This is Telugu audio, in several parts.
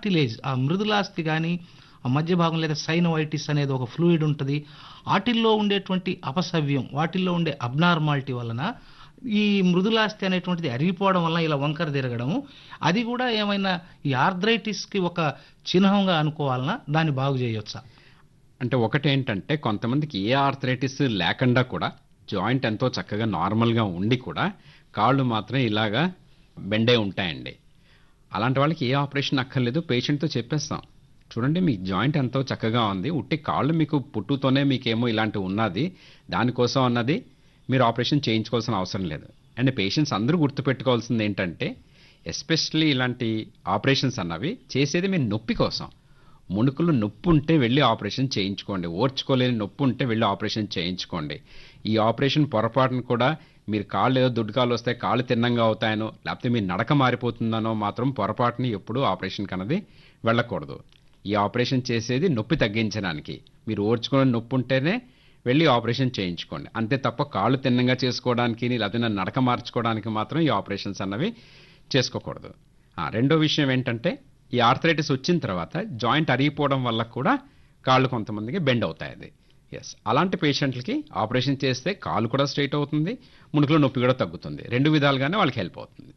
కార్టిలేజ్ ఆ మృదులాస్థి కానీ ఆ మధ్య భాగం లేదా సైనోవైటిస్ అనేది ఒక ఫ్లూయిడ్ ఉంటుంది వాటిల్లో ఉండేటువంటి అపసవ్యం వాటిల్లో ఉండే అబ్నార్మాలిటీ వలన ఈ మృదులాస్థి అనేటువంటిది అరిగిపోవడం వల్ల ఇలా వంకర తిరగడము అది కూడా ఏమైనా ఈ ఆర్థరైటిస్కి ఒక చిహ్నంగా అనుకోవాలన్నా దాన్ని బాగు చేయొచ్చా అంటే ఒకటేంటంటే కొంతమందికి ఏ ఆర్థరైటిస్ లేకుండా కూడా జాయింట్ ఎంతో చక్కగా నార్మల్గా ఉండి కూడా కాళ్ళు మాత్రం ఇలాగా బెండే ఉంటాయండి అలాంటి వాళ్ళకి ఏ ఆపరేషన్ అక్కర్లేదు పేషెంట్తో చెప్పేస్తాం చూడండి మీ జాయింట్ ఎంతో చక్కగా ఉంది ఉట్టి కాళ్ళు మీకు పుట్టుతోనే మీకేమో ఇలాంటివి ఉన్నది దానికోసం అన్నది మీరు ఆపరేషన్ చేయించుకోవాల్సిన అవసరం లేదు అండ్ పేషెంట్స్ అందరూ గుర్తుపెట్టుకోవాల్సింది ఏంటంటే ఎస్పెషల్లీ ఇలాంటి ఆపరేషన్స్ అన్నవి చేసేది మీ నొప్పి కోసం ముణుకులు నొప్పి ఉంటే వెళ్ళి ఆపరేషన్ చేయించుకోండి ఓర్చుకోలేని నొప్పి ఉంటే వెళ్ళి ఆపరేషన్ చేయించుకోండి ఈ ఆపరేషన్ పొరపాటును కూడా మీరు కాళ్ళు ఏదో దుడ్డుకాలు వస్తే కాళ్ళు తిన్నంగా అవుతాయనో లేకపోతే మీ నడక మారిపోతుందనో మాత్రం పొరపాటుని ఎప్పుడూ ఆపరేషన్ కన్నది వెళ్ళకూడదు ఈ ఆపరేషన్ చేసేది నొప్పి తగ్గించడానికి మీరు ఓర్చుకునే నొప్పి ఉంటేనే వెళ్ళి ఆపరేషన్ చేయించుకోండి అంతే తప్ప కాళ్ళు తిన్నంగా చేసుకోవడానికి లేకపోతే నా నడక మార్చుకోవడానికి మాత్రం ఈ ఆపరేషన్స్ అన్నవి చేసుకోకూడదు ఆ, రెండో విషయం ఏంటంటే ఈ ఆర్థరైటిస్ వచ్చిన తర్వాత జాయింట్ అరిగిపోవడం వల్ల కూడా కాళ్ళు కొంతమందికి బెండ్ అవుతాయి అది ఎస్ అలాంటి పేషెంట్లకి ఆపరేషన్ చేస్తే కాలు కూడా స్ట్రైట్ అవుతుంది మునుకులో నొప్పి కూడా తగ్గుతుంది రెండు విధాలుగానే వాళ్ళకి హెల్ప్ అవుతుంది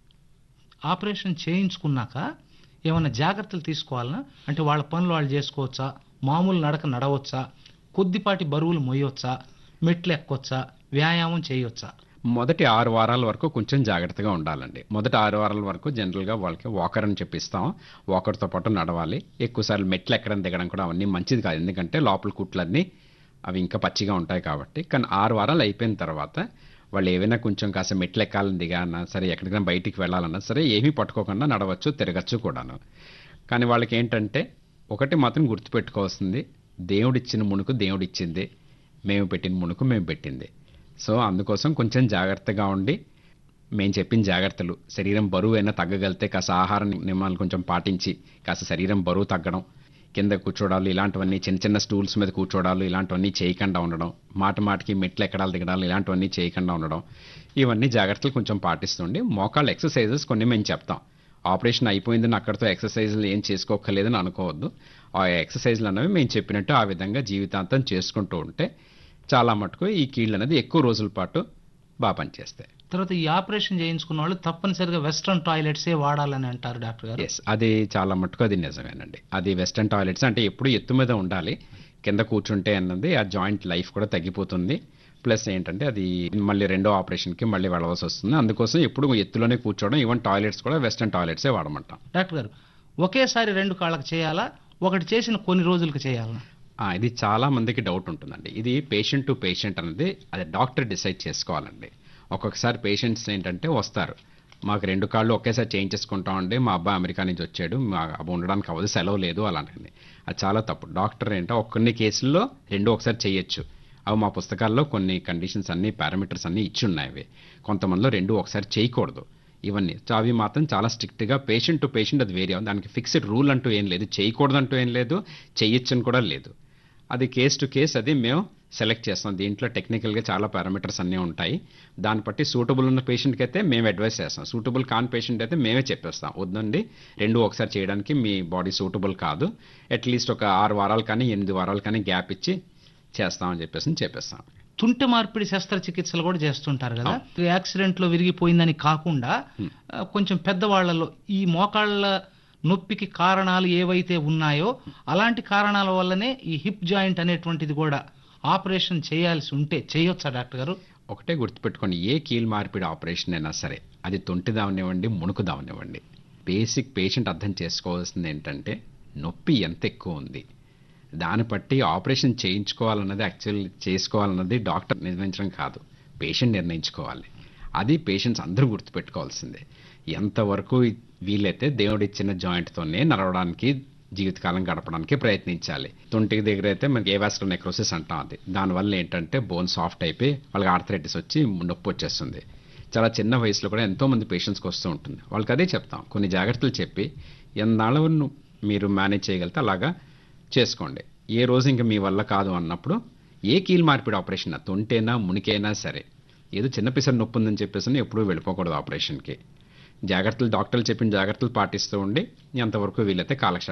ఆపరేషన్ చేయించుకున్నాక ఏమైనా జాగ్రత్తలు తీసుకోవాలనా అంటే వాళ్ళ పనులు వాళ్ళు చేసుకోవచ్చా మామూలు నడక నడవచ్చా కొద్దిపాటి బరువులు మోయొచ్చా మెట్లు ఎక్కొచ్చా వ్యాయామం చేయొచ్చా మొదటి ఆరు వారాల వరకు కొంచెం జాగ్రత్తగా ఉండాలండి మొదటి ఆరు వారాల వరకు జనరల్గా వాళ్ళకి వాకర్ అని చెప్పిస్తాం వాకర్తో పాటు నడవాలి ఎక్కువసార్లు మెట్లు ఎక్కడం దిగడం కూడా అవన్నీ మంచిది కాదు ఎందుకంటే లోపల కుట్లన్నీ అవి ఇంకా పచ్చిగా ఉంటాయి కాబట్టి కానీ ఆరు వారాలు అయిపోయిన తర్వాత వాళ్ళు ఏవైనా కొంచెం కాస్త మెట్లు ఎక్కాలని దిగాలన్నా సరే ఎక్కడికైనా బయటికి వెళ్ళాలన్నా సరే ఏమీ పట్టుకోకుండా నడవచ్చు తిరగచ్చు కూడాను కానీ వాళ్ళకి ఏంటంటే ఒకటి మాత్రం గుర్తుపెట్టుకోవాల్సింది దేవుడిచ్చిన మునుకు దేవుడిచ్చింది మేము పెట్టిన మునుకు మేము పెట్టింది సో అందుకోసం కొంచెం జాగ్రత్తగా ఉండి మేము చెప్పిన జాగ్రత్తలు శరీరం బరువు అయినా తగ్గగలితే కాస్త ఆహార నియమాలు కొంచెం పాటించి కాస్త శరీరం బరువు తగ్గడం కింద కూర్చోడాలు ఇలాంటివన్నీ చిన్న చిన్న స్టూల్స్ మీద కూర్చోడాలు ఇలాంటివన్నీ చేయకుండా ఉండడం మాట మాటికి మెట్లు ఎక్కడాలు దిగడాలు ఇలాంటివన్నీ చేయకుండా ఉండడం ఇవన్నీ జాగ్రత్తలు కొంచెం పాటిస్తుండి మోకాళ్ళ ఎక్సర్సైజెస్ కొన్ని మేము చెప్తాం ఆపరేషన్ అయిపోయిందని అక్కడితో ఎక్సర్సైజులు ఏం చేసుకోక్కర్లేదని అనుకోవద్దు ఆ ఎక్సర్సైజులు అనేవి మేము చెప్పినట్టు ఆ విధంగా జీవితాంతం చేసుకుంటూ ఉంటే చాలా మటుకు ఈ కీళ్ళు అనేది ఎక్కువ రోజుల పాటు బాగా పనిచేస్తాయి తర్వాత ఈ ఆపరేషన్ చేయించుకున్న వాళ్ళు తప్పనిసరిగా వెస్ట్రన్ టాయిలెట్సే వాడాలని అంటారు డాక్టర్ గారు ఎస్ అది చాలా మటుకు అది నిజమేనండి అది వెస్టర్న్ టాయిలెట్స్ అంటే ఎప్పుడు ఎత్తు మీద ఉండాలి కింద కూర్చుంటే అన్నది ఆ జాయింట్ లైఫ్ కూడా తగ్గిపోతుంది ప్లస్ ఏంటంటే అది మళ్ళీ రెండో ఆపరేషన్కి మళ్ళీ వెళ్ళవలసి వస్తుంది అందుకోసం ఎప్పుడు ఎత్తులోనే కూర్చోవడం ఈవెన్ టాయిలెట్స్ కూడా వెస్టర్న్ టాయిలెట్సే వాడమంటాం డాక్టర్ గారు ఒకేసారి రెండు కాళ్ళకి చేయాలా ఒకటి చేసిన కొన్ని రోజులకు చేయాలా ఆ, ఇది చాలా మందికి డౌట్ ఉంటుందండి ఇది పేషెంట్ టు పేషెంట్ అనేది అది డాక్టర్ డిసైడ్ చేసుకోవాలండి ఒక్కొక్కసారి పేషెంట్స్ ఏంటంటే వస్తారు మాకు రెండు కాళ్ళు ఒకేసారి చేయించేసుకుంటామండి మా అబ్బాయి అమెరికా నుంచి వచ్చాడు మా అబ్బాయి ఉండడానికి అవ్వదు సెలవు లేదు అలాంటిది అది చాలా తప్పు డాక్టర్ ఏంటో కొన్ని కేసుల్లో రెండు ఒకసారి చేయొచ్చు అవి మా పుస్తకాల్లో కొన్ని కండిషన్స్ అన్ని పారామీటర్స్ అన్ని ఇచ్చి ఉన్నాయి అవి కొంతమందిలో రెండు ఒకసారి చేయకూడదు ఇవన్నీ సో అవి మాత్రం చాలా స్ట్రిక్ట్గా పేషెంట్ టు పేషెంట్ అది వేరే దానికి ఫిక్స్డ్ రూల్ అంటూ ఏం లేదు చేయకూడదు అంటూ ఏం లేదు చేయొచ్చని కూడా లేదు అది కేస్ టు కేస్ అది మేము సెలెక్ట్ చేస్తాం దీంట్లో టెక్నికల్గా చాలా పారామీటర్స్ అన్నీ ఉంటాయి దాన్ని బట్టి సూటబుల్ ఉన్న పేషెంట్కి అయితే మేము అడ్వైస్ చేస్తాం సూటబుల్ కాని పేషెంట్ అయితే మేమే చెప్పేస్తాం వద్దండి రెండు ఒకసారి చేయడానికి మీ బాడీ సూటబుల్ కాదు అట్లీస్ట్ ఒక ఆరు వారాలు కానీ ఎనిమిది వారాలు కానీ గ్యాప్ ఇచ్చి చేస్తామని చెప్పేసి చెప్పేస్తాం తుంటి మార్పిడి శస్త్రచికిత్సలు కూడా చేస్తుంటారు కదా యాక్సిడెంట్ లో విరిగిపోయిందని కాకుండా ఆ, కొంచెం పెద్దవాళ్లలో ఈ మోకాళ్ళ నొప్పికి కారణాలు ఏవైతే ఉన్నాయో అలాంటి కారణాల వల్లనే ఈ హిప్ జాయింట్ అనేటువంటిది కూడా ఆపరేషన్ చేయాల్సి ఉంటే చేయొచ్చా డాక్టర్ గారు ఒకటే గుర్తుపెట్టుకోండి ఏ కీల్ మార్పిడి ఆపరేషన్ అయినా సరే అది తొంటిదావనివ్వండి ముణుకుదావనివ్వండి బేసిక్ పేషెంట్ అర్థం చేసుకోవాల్సింది ఏంటంటే నొప్పి ఎంత ఎక్కువ ఉంది దాన్ని బట్టి ఆపరేషన్ చేయించుకోవాలన్నది యాక్చువల్ చేసుకోవాలన్నది డాక్టర్ నిర్ణయించడం కాదు పేషెంట్ నిర్ణయించుకోవాలి అది పేషెంట్స్ అందరూ గుర్తుపెట్టుకోవాల్సిందే ఎంతవరకు వీలైతే దేవుడిచ్చిన జాయింట్తోనే నడవడానికి జీవితకాలం గడపడానికి ప్రయత్నించాలి తొంటికి దగ్గర అయితే మనకి ఏవాస్కల్ నెక్రోసిస్ అంటాం అది దానివల్ల ఏంటంటే బోన్ సాఫ్ట్ అయిపోయి వాళ్ళకి ఆర్థరైటిస్ వచ్చి నొప్పి వచ్చేస్తుంది చాలా చిన్న వయసులో కూడా ఎంతో మంది పేషెంట్స్కి వస్తూ ఉంటుంది వాళ్ళకి అదే చెప్తాం కొన్ని జాగ్రత్తలు చెప్పి ఎన్నాళ్ళు మీరు మేనేజ్ చేయగలిగితే అలాగా చేసుకోండి ఏ రోజు ఇంకా మీ వల్ల కాదు అన్నప్పుడు ఏ కీల్ మార్పిడి ఆపరేషన్ తొంటేనా మునికైనా సరే ఏదో చిన్న పిసర్ నొప్పి ఉందని చెప్పేసి ఎప్పుడూ వెళ్ళిపోకూడదు ఆపరేషన్కి జాగ్రత్తలు డాక్టర్లు చెప్పిన జాగ్రత్తలు పాటిస్తూ ఉండి ఎంతవరకు వీలైతే కాలక్షేపం